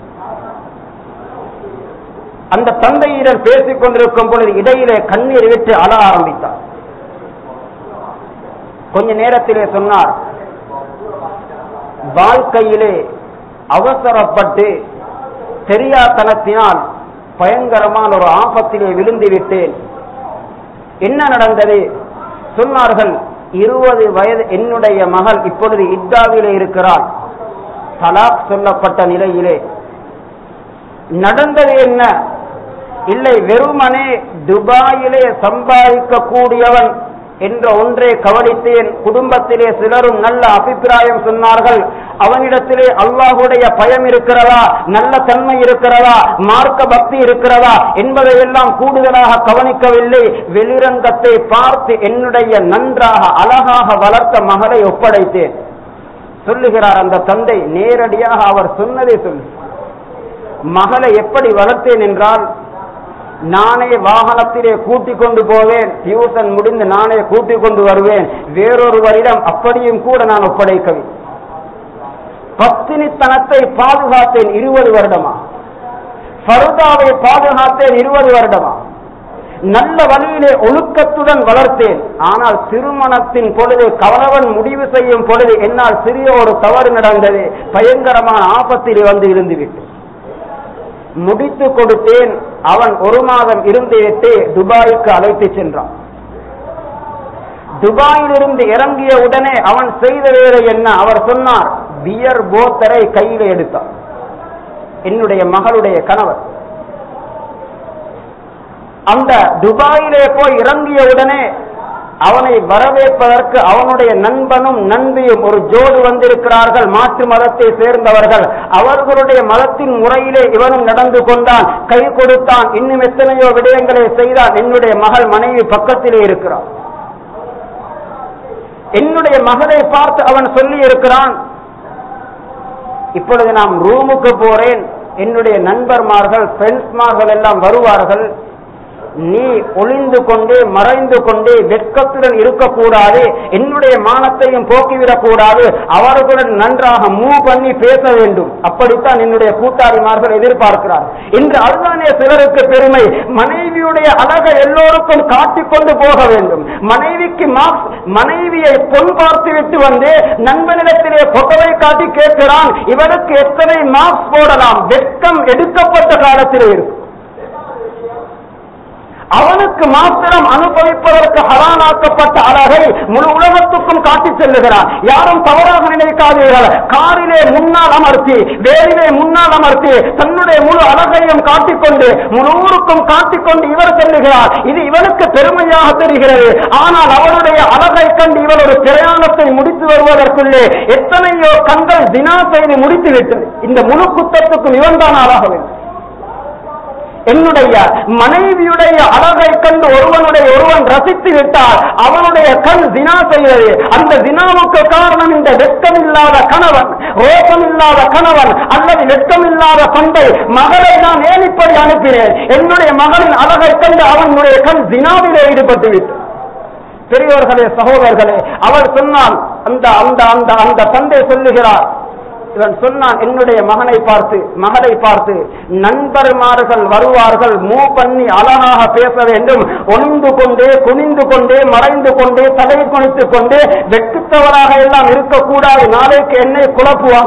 அந்த தந்தையிடம் பேசிக் கொண்டிருக்கும் பொழுது இடையிலே கண்ணீர் விட்டு அழ ஆரம்பித்தார் கொஞ்ச நேரத்திலே சொன்னார் வாழ்க்கையிலே அவசரப்பட்டு தெரியாதனத்தினால் பயங்கரமான ஒரு ஆபத்திலே விழுந்து விட்டேன் என்ன நடந்தது சொன்னார்கள் இருபது வயது என்னுடைய மகள் இப்பொழுது இத்தாவிலே இருக்கிறாள் தலாக் சொல்லப்பட்ட நிலையிலே நடந்தது என்ன இல்லை வெறுமனே துபாயிலே சம்பாதிக்க கூடியவன் என்ற ஒன்றை கவனித்தேன் குடும்பத்திலே சிலரும் நல்ல அபிப்பிராயம் சொன்னார்கள் அவனிடத்திலே அல்லாஹுடைய பயம் இருக்கிறதா நல்ல தன்மை இருக்கிறதா மார்க்க பக்தி இருக்கிறதா என்பதையெல்லாம் கூடுதலாக கவனிக்கவில்லை வெளிரங்கத்தை பார்த்து என்னுடைய நன்றாக அழகாக வளர்த்த மகளை ஒப்படைத்தேன் சொல்லுகிறார் அந்த தந்தை நேரடியாக அவர் சொன்னதை சொல்லு மகளை எப்படி வளர்த்தேன் என்றால் நானே வாகனத்திலே கூட்டிக் கொண்டு போவேன் டியூசன் முடிந்து நானே கூட்டிக் கொண்டு வருவேன் வேறொருவரிடம் அப்படியும் கூட நான் ஒப்படைக்கவில்லை பத்தினித்தனத்தை பாதுகாத்தேன் இருபது வருடமா ஃபருதாவை பாதுகாத்தேன் இருபது வருடமா நல்ல வழியிலே ஒழுக்கத்துடன் வளர்த்தேன் ஆனால் திருமணத்தின் பொழுது கணவன் முடிவு செய்யும் பொழுது என்னால் சிறிய ஒரு தவறு நடந்தது பயங்கரமான ஆபத்தில் வந்து இருந்துவிட்டு முடித்து கொடுத்தேன் அவன் ஒரு மாதம் இருந்துவிட்டு துபாய்க்கு அழைத்து சென்றான் துபாயிலிருந்து இறங்கிய உடனே அவன் செய்த வேலை என்ன அவர் சொன்னார் பியர் போத்தரை கையில் எடுத்தார் என்னுடைய மகளுடைய கணவர் அந்த துபாயிலே போய் இறங்கிய உடனே அவனை வரவேற்பதற்கு அவனுடைய நண்பனும் நண்பியும் ஒரு ஜோடு வந்திருக்கிறார்கள் மாற்று மதத்தை சேர்ந்தவர்கள் அவர்களுடைய மதத்தின் முறையிலே இவனும் நடந்து கொண்டான் கை கொடுத்தான் இன்னும் எத்தனையோ விடயங்களை செய்தான் என்னுடைய மகள் மனைவி பக்கத்திலே இருக்கிறான் என்னுடைய மகளை பார்த்து அவன் சொல்லி இருக்கிறான் இப்பொழுது நாம் ரூமுக்கு போறேன் என்னுடைய நண்பர்மார்கள் ஃப்ரெண்ட்ஸ்மார்கள் எல்லாம் வருவார்கள் நீ ஒளிந்து கொண்டு மறைந்து கொண்டு வெட்கத்துடன் இருக்கக்கூடாது என்னுடைய மானத்தையும் போக்கிவிடக் கூடாது அவர்களுடன் நன்றாக மூவ் பண்ணி பேச வேண்டும் அப்படித்தான் என்னுடைய கூட்டாளிமார்கள் எதிர்பார்க்கிறார் இன்று அதுதானே சிலருக்கு பெருமை மனைவியுடைய அழகை எல்லோருக்கும் காட்டிக்கொண்டு போக வேண்டும் மனைவிக்கு மார்க்ஸ் மனைவியை பொன் பார்த்து விட்டு வந்து நண்பனிடத்திலே பொட்டவை காட்டி கேட்கிறான் இவருக்கு எத்தனை மார்க்ஸ் போடலாம் வெட்கம் எடுக்கப்பட்ட காலத்திலே இருக்கும் அவனுக்கு மாத்திரம் அனுபவிப்பதற்கு ஹரானாக்கப்பட்ட அழகை முழு உலகத்துக்கும் காட்டி செல்லுகிறான் யாரும் தவறாக நினைக்காதீர்கள் காரிலே முன்னால் அமர்த்தி வேலிலே முன்னால் அமர்த்தி தன்னுடைய முழு அழகையும் காட்டிக்கொண்டு முழு ஊருக்கும் காட்டிக்கொண்டு இவர் செல்லுகிறார் இது இவனுக்கு பெருமையாக தெரிகிறது ஆனால் அவருடைய அழகை கண்டு இவர் ஒரு பிரயாணத்தை முடித்து வருவதற்குள்ளே எத்தனையோ கண்கள் தினா செய்து முடித்து விட்டது இந்த முழு குத்தத்துக்கும் இவன் தான் ஆளாக வேண்டும் என்னுடைய மனைவியுடைய அழகை கண்டு ஒருவனுடைய ஒருவன் ரசித்து விட்டால் அவனுடைய கண் தினா செய்வது அந்த தினாவுக்கு காரணம் இந்த வெட்கமில்லாத கணவன் ரோசமில்லாத கணவன் அல்லது வெட்கமில்லாத தந்தை மகளை நான் ஏன் இப்படி அனுப்பினேன் என்னுடைய மகளின் அழகை கண்டு அவனுடைய கண் தினாவிலே ஈடுபட்டு விட்டு பெரியோர்களே சகோதரர்களே அவர் சொன்னால் அந்த அந்த அந்த அந்த தந்தை சொல்லுகிறார் இவன் சொன்னான் என்னுடைய மகனை பார்த்து மகளை பார்த்து நண்பர்மார்கள் வருவார்கள் மூ பண்ணி அழகாக பேச வேண்டும் ஒளிந்து கொண்டே குனிந்து கொண்டே மறைந்து கொண்டே தலை குனித்துக் கொண்டே வெட்டுத்தவராக எல்லாம் இருக்கக்கூடாது நாளைக்கு என்னை குழப்புவான்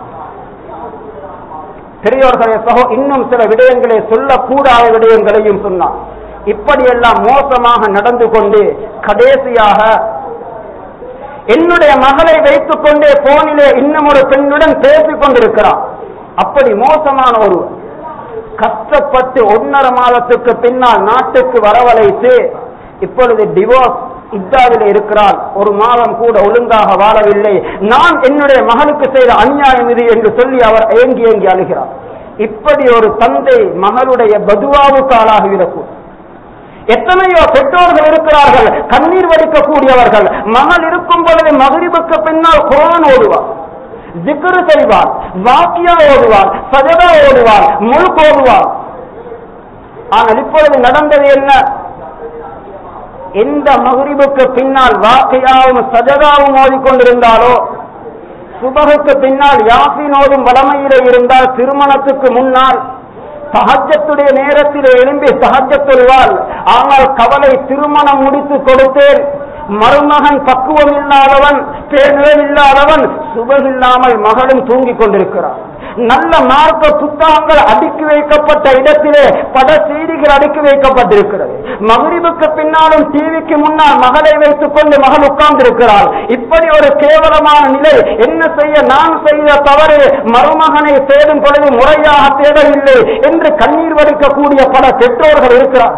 பெரியோர்களே சகோ இன்னும் சில விடயங்களை சொல்லக்கூடாத விடயங்களையும் சொன்னான் இப்படியெல்லாம் மோசமாக நடந்து கொண்டு கடைசியாக என்னுடைய மகளை வைத்துக் கொண்டே போனிலே இன்னும் ஒரு பெண்ணுடன் பேசிக் கொண்டிருக்கிறான் அப்படி மோசமான ஒரு கஷ்டப்பட்டு ஒன்னரை மாதத்துக்கு பின்னால் நாட்டுக்கு வரவழைத்து இப்பொழுது டிவோர்ஸ் இத்தாவில் இருக்கிறாள் ஒரு மாதம் கூட ஒழுங்காக வாழவில்லை நான் என்னுடைய மகளுக்கு செய்த அநியாயம் இது என்று சொல்லி அவர் ஏங்கி ஏங்கி அழுகிறார் இப்படி ஒரு தந்தை மகளுடைய பதுவாவுக்கு ஆளாகிவிடக்கூடும் எத்தனையோ பெற்றோர்கள் இருக்கிறார்கள் கண்ணீர் வடிக்கக்கூடியவர்கள் மகள் இருக்கும் பொழுது மகிழ்வுக்கு பின்னால் குரான் ஓடுவார் ஜிக்ரு செய்வார் வாக்கியா ஓடுவார் சஜதா ஓடுவார் முழுக் ஓடுவார் ஆனால் இப்பொழுது நடந்தது என்ன எந்த மகிழ்வுக்கு பின்னால் வாக்கையாவும் சஜதாவும் ஓடிக்கொண்டிருந்தாலோ சுபகுக்கு பின்னால் யாசின் ஓதும் வளமையிலே இருந்தால் திருமணத்துக்கு முன்னால் சஹஜத்துடைய நேரத்தில் எழும்பி சஹஜத்தொழுவாள் ஆனால் கவலை திருமணம் முடித்து கொடுத்தேன் மருமகன் பக்குவம் இல்லாதவன் பேணுதல் இல்லாதவன் சுபகில்லாமல் மகளும் தூங்கிக் கொண்டிருக்கிறார் நல்ல மார்க்க புத்தகங்கள் அடுக்கி வைக்கப்பட்ட இடத்திலே பல செய்திகள் அடுக்கி வைக்கப்பட்டிருக்கிறது மகிழ்வுக்கு பின்னாலும் டிவிக்கு முன்னால் மகளை வைத்துக் கொண்டு மகள் உட்கார்ந்திருக்கிறாள் இப்படி ஒரு கேவலமான நிலை என்ன செய்ய நான் செய்த தவறு மருமகனை தேடும் பொழுது முறையாக தேடவில்லை என்று கண்ணீர் வடிக்கக்கூடிய பல பெற்றோர்கள் இருக்கிறார்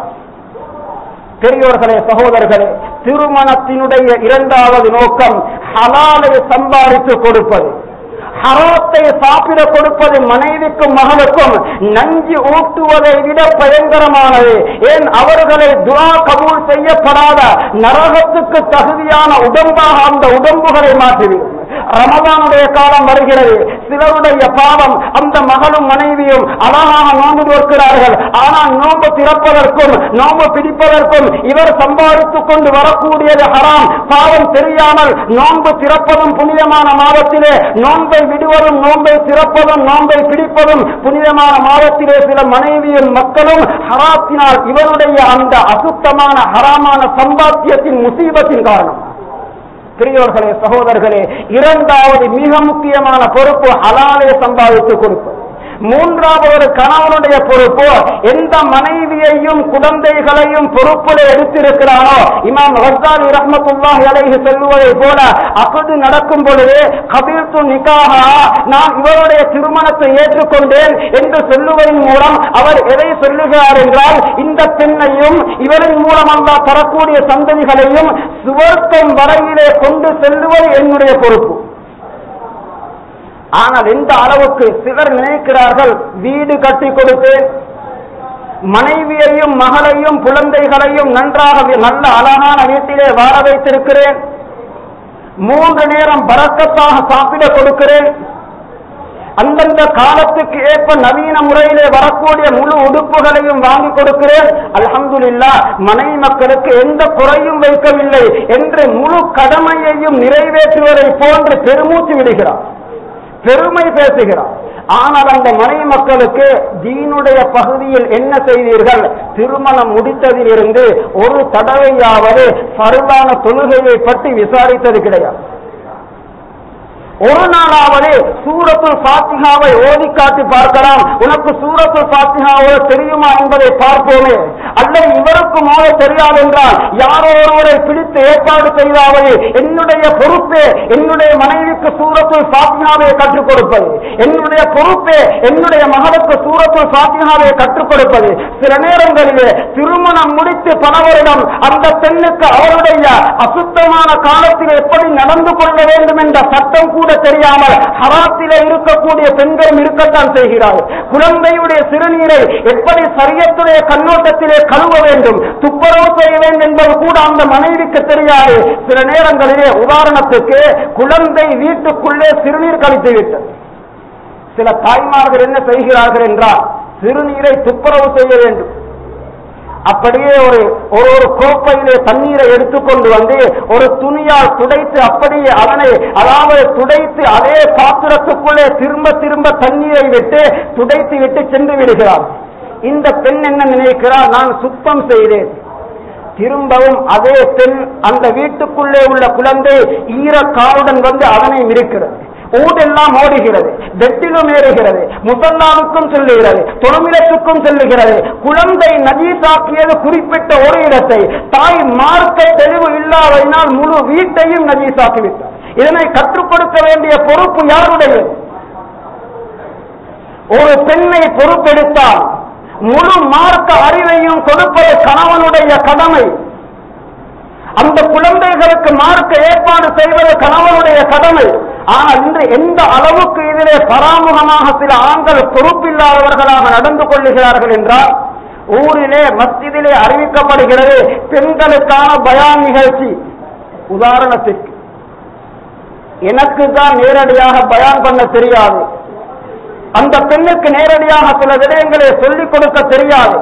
பெரியோர்களே சகோதரர்களே திருமணத்தினுடைய இரண்டாவது நோக்கம் ஹலாலை சம்பாதித்து கொடுப்பது ஹராத்தை சாப்பிட கொடுப்பது மனைவிக்கும் மகனுக்கும் நஞ்சு ஊட்டுவதை விட பயங்கரமானது ஏன் அவர்களை துவா கபூல் செய்யப்படாத நரகத்துக்கு தகுதியான உடம்பாக அந்த உடம்புகளை மாற்றிவிடும் ரமதானுடைய காலம் வருகிறது சிலருடைய பாவம் அந்த மகளும் மனைவியும் அழகாக நோன்பு நோக்கிறார்கள் ஆனால் நோன்பு திறப்பதற்கும் நோன்பு பிடிப்பதற்கும் இவர் சம்பாதித்துக் கொண்டு வரக்கூடியது ஹராம் பாவம் தெரியாமல் நோன்பு திறப்பதும் புனிதமான மாதத்திலே நோன்பை விடுவதும் நோன்பை திறப்பதும் நோன்பை பிடிப்பதும் புனிதமான மாதத்திலே சில மனைவியும் மக்களும் ஹராத்தினால் இவருடைய அந்த அசுத்தமான ஹராமான சம்பாத்தியத்தின் முசீபத்தின் காரணம் பெரியோர்களே சகோதரர்களே இரண்டாவது மிக முக்கியமான பொறுப்பு ஹலாலே சம்பாதித்து கொடுப்பது மூன்றாவது ஒரு கணவனுடைய பொறுப்பு எந்த மனைவியையும் குழந்தைகளையும் பொறுப்பில் எடுத்திருக்கிறானோ இமாம் ஹஸ்தாலி ரஹ்மத்துல்லாஹி அலைஹி சொல்லுவதை போல அப்படி நடக்கும் பொழுது கபில்து நிக்காக நான் இவருடைய திருமணத்தை ஏற்றுக்கொண்டேன் என்று சொல்லுவதன் மூலம் அவர் எதை சொல்லுகிறார் என்றால் இந்த பெண்ணையும் இவரின் மூலம் அல்லா தரக்கூடிய சந்ததிகளையும் சுவர்க்கம் வரையிலே கொண்டு செல்லுவது என்னுடைய பொறுப்பு ஆனால் எந்த அளவுக்கு சிலர் நினைக்கிறார்கள் வீடு கட்டி கொடுத்து மனைவியையும் மகளையும் குழந்தைகளையும் நன்றாக நல்ல அழகான வீட்டிலே வாழ வைத்திருக்கிறேன் மூன்று நேரம் பறக்கத்தாக சாப்பிட கொடுக்கிறேன் அந்தந்த காலத்துக்கு ஏற்ப நவீன முறையிலே வரக்கூடிய முழு உடுப்புகளையும் வாங்கி கொடுக்கிறேன் அல்ஹம்துலில்லா மனைவி மக்களுக்கு எந்த குறையும் வைக்கவில்லை என்று முழு கடமையையும் நிறைவேற்றுவதை போன்று பெருமூச்சு விடுகிறார் பெருமை பேசுகிறார் ஆனால் அந்த மனை மக்களுக்கு தீனுடைய பகுதியில் என்ன செய்தீர்கள் திருமணம் முடித்ததிலிருந்து ஒரு தடவையாவது பருவான தொழுகையை பற்றி விசாரித்தது கிடையாது ஒரு நாளாவது சூரத்துல் பாத்திகாவை ஓதி காட்டி பார்க்கலாம் உனக்கு சூரத்துல் பாத்திகாவை தெரியுமா என்பதை பார்ப்போமே அல்லது இவருக்கு மோத தெரியாது என்றால் யாரோ ஒருவரை பிடித்து ஏற்பாடு செய்தாவது என்னுடைய பொறுப்பே என்னுடைய மனைவிக்கு சூரத்துல் பாத்திகாவை கற்றுக் கொடுப்பது என்னுடைய பொறுப்பே என்னுடைய மகளுக்கு சூரத்துல் பாத்திகாவை கற்றுக் கொடுப்பது சில நேரங்களிலே திருமணம் முடித்து பலவரிடம் அந்த பெண்ணுக்கு அவருடைய அசுத்தமான காலத்தில் எப்படி நடந்து கொள்ள வேண்டும் என்ற சட்டம் கூட தெரியாமல் ஹராத்திலே இருக்கக்கூடிய பெண்களும் இருக்கத்தான் செய்கிறார்கள் குழந்தையுடைய சிறுநீரை எப்படி சரியத்துடைய கண்ணோட்டத்திலே கழுவ வேண்டும் துப்புரவு செய்ய வேண்டும் என்பது கூட அந்த மனைவிக்கு தெரியாது சில நேரங்களிலே உதாரணத்துக்கு குழந்தை வீட்டுக்குள்ளே சிறுநீர் கழித்து விட்டது சில தாய்மார்கள் என்ன செய்கிறார்கள் என்றால் சிறுநீரை துப்புரவு செய்ய வேண்டும் அப்படியே ஒரு ஒரு ஒரு கோப்பையிலே தண்ணீரை எடுத்துக்கொண்டு வந்து ஒரு துணியால் துடைத்து அப்படியே அதனை அதாவது துடைத்து அதே பாத்திரத்துக்குள்ளே திரும்ப திரும்ப தண்ணீரை விட்டு துடைத்து விட்டு சென்று விடுகிறார் இந்த பெண் என்ன நினைக்கிறார் நான் சுத்தம் செய்தேன் திரும்பவும் அதே பெண் அந்த வீட்டுக்குள்ளே உள்ள குழந்தை ஈரக்காவுடன் வந்து அதனை மிதிக்கிறது ஊடெல்லாம் ஓடுகிறது வெட்டிலும் ஏறுகிறது முசல்லாவுக்கும் செல்லுகிறது தொழுமிடத்துக்கும் செல்லுகிறது குழந்தை நஜீசாக்கியது குறிப்பிட்ட ஒரு இடத்தை தாய் மார்க்க தெளிவு இல்லாததினால் முழு வீட்டையும் நஜீசாக்கி விட்டார் இதனை கற்றுக் கொடுக்க வேண்டிய பொறுப்பு யாருடையது ஒரு பெண்ணை பொறுப்பெடுத்தால் முழு மார்க்க அறிவையும் கொடுப்பது கணவனுடைய கடமை அந்த குழந்தைகளுக்கு மார்க்க ஏற்பாடு செய்வது கணவனுடைய கடமை ஆனால் இன்று எந்த அளவுக்கு இதிலே பராமுகமாக சில ஆண்கள் பொறுப்பில்லாதவர்களாக நடந்து கொள்ளுகிறார்கள் என்றால் ஊரிலே மஸ்ஜிதிலே அறிவிக்கப்படுகிறது பெண்களுக்கான பயான் நிகழ்ச்சி உதாரணத்திற்கு எனக்கு தான் நேரடியாக பயான் பண்ண தெரியாது அந்த பெண்ணுக்கு நேரடியாக சில விடயங்களை சொல்லிக் கொடுக்க தெரியாது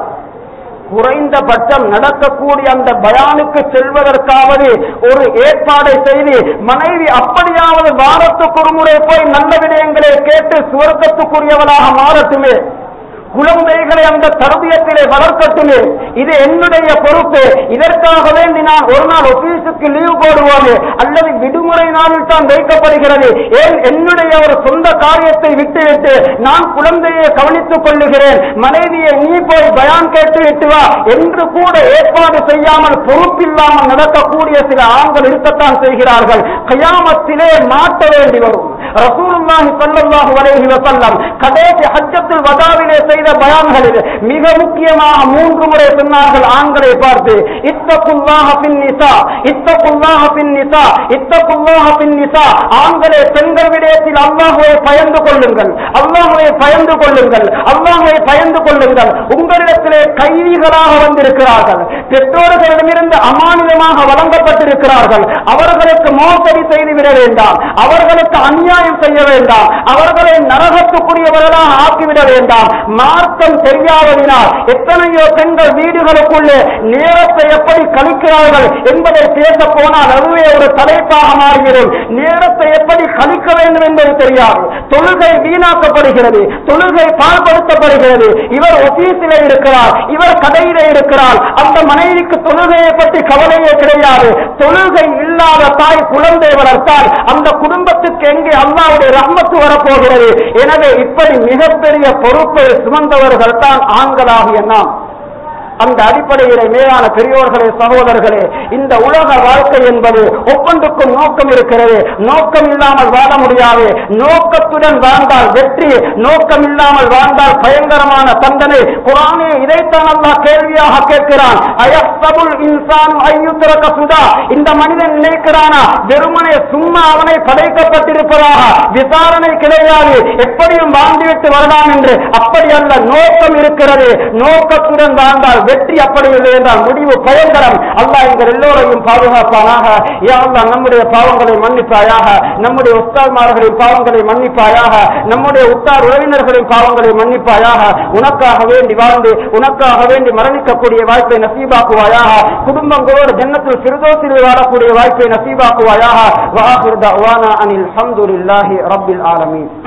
குறைந்தபட்சம் நடக்கக்கூடிய அந்த பயானுக்கு செல்வதற்காவது ஒரு ஏற்பாடை செய்து மனைவி அப்படியாவது வாரத்துக்கு ஒரு முறை போய் நல்ல விடயங்களை கேட்டு சுவர்க்கத்துக்குரியவளாக மாறட்டுமே குழந்தைகளை அந்த தருபியத்திலே வளர்க்கட்டுமே இது என்னுடைய பொறுப்பு இதற்காக வேண்டி நான் ஒரு நாள் ஆபீஸுக்கு லீவ் போடுவோமே அல்லது விடுமுறை நாளில் தான் வைக்கப்படுகிறது ஏன் என்னுடைய ஒரு சொந்த காரியத்தை விட்டுவிட்டு நான் குழந்தையை கவனித்துக் கொள்ளுகிறேன் மனைவியை நீ போய் பயான் கேட்டு விட்டு வா என்று கூட ஏற்பாடு செய்யாமல் பொறுப்பில்லாமல் நடக்கக்கூடிய சில ஆண்கள் இருக்கத்தான் செய்கிறார்கள் கயாமத்திலே மாட்ட வேண்டி வரும் ரசூலுல்லாஹி ஸல்லல்லாஹு அலைஹி வஸல்லம் கடைசி ஹஜ்ஜத்துல் வதாவிலே செய்த பயான்களில் மிக முக்கியமாக மூன்று முறை சொன்னார்கள் ஆண்களை பார்த்து இத்தகுல்லாஹ பின் நிசா இத்தகுல்லாஹ பின் நிசா இத்தகுல்லாஹ பின் நிசா ஆண்களே பெண்கள் விடயத்தில் அல்லாஹ்வை பயந்து கொள்ளுங்கள் அல்லாஹ்வை பயந்து கொள்ளுங்கள் அல்லாஹ்வை பயந்து கொள்ளுங்கள் உங்களிடத்திலே கைதிகளாக வந்திருக்கிறார்கள் பெற்றோர்களிடமிருந்து அமானிதமாக வழங்கப்பட்டிருக்கிறார்கள் அவர்களுக்கு மோசடி செய்துவிட வேண்டாம் அவர்களுக்கு அநியாயம் செய்ய வேண்டாம் அவர்களை நரகத்துக்குரியவர்களாக ஆக்கிவிட வேண்டாம் மார்க்கம் தெரியாததினால் எத்தனையோ பெண்கள் வீடுகளுக்குள்ளே நேரத்தை எப்படி கழிக்கிறார்கள் என்பதை பேச போனால் அதுவே ஒரு தலைப்பாக மாறுகிறது நேரத்தை எப்படி கழிக்க வேண்டும் என்பது தெரியாது தொழுகை வீணாக்கப்படுகிறது தொழுகை பாழ்படுத்தப்படுகிறது இவர் ஒபீஸிலே இருக்கிறார் இவர் கடையிலே இருக்கிறார் அந்த மனைவிக்கு தொழுகையை பற்றி கவலையே கிடையாது தொழுகை இல்லாத தாய் குழந்தை வளர்த்தால் அந்த குடும்பத்துக்கு எங்கே அல்லாவுடைய ரஹ்மத்து வரப்போகிறது எனவே இப்படி மிகப்பெரிய பொறுப்பை சுமந்தவர்கள் தான் ஆண்களாகிய நாம் அந்த அடிப்படையிலே மேலான பெரியோர்களே சகோதரர்களே இந்த உலக வாழ்க்கை என்பது ஒவ்வொன்றுக்கும் நோக்கம் இருக்கிறது நோக்கம் இல்லாமல் வாழ முடியாது நோக்கத்துடன் வாழ்ந்தால் வெற்றி நோக்கம் இல்லாமல் வாழ்ந்தால் பயங்கரமான தண்டனை குரானே இதைத்தான் அல்லாஹ் கேள்வியாக கேட்கிறான் அயஸ்தபுல் இன்சான் ஐயுத்திரக்க சுதா இந்த மனிதன் நினைக்கிறானா வெறுமனே சும்மா அவனை படைக்கப்பட்டிருப்பதாக விசாரணை கிடையாது எப்படியும் வாழ்ந்துவிட்டு வரலாம் என்று அப்படி அல்ல நோக்கம் இருக்கிறது நோக்கத்துடன் வாழ்ந்தால் வெற்றி அப்படி இல்லை என்றால் முடிவு பயங்கரம் அல்லாஹ் எங்கள் எல்லோரையும் பாதுகாப்பானாக யா அல்லாஹ் நம்முடைய பாவங்களை மன்னிப்பாயாக நம்முடைய உஸ்தாத்மார்களின் பாவங்களை மன்னிப்பாயாக நம்முடைய உத்தார் உறவினர்களின் பாவங்களை மன்னிப்பாயாக உனக்காக வேண்டி வாழ்ந்து உனக்காக வேண்டி மரணிக்கக்கூடிய வாய்ப்பை நசீபாக்குவாயாக குடும்பங்களோடு ஜன்னத்தில் சிறுதோசில் வாழக்கூடிய வாய்ப்பை நசீபாக்குவாயாக வாஹிர் தஅவானா அனில் ஹம்துலில்லாஹி ரப்பில் ஆலமீன்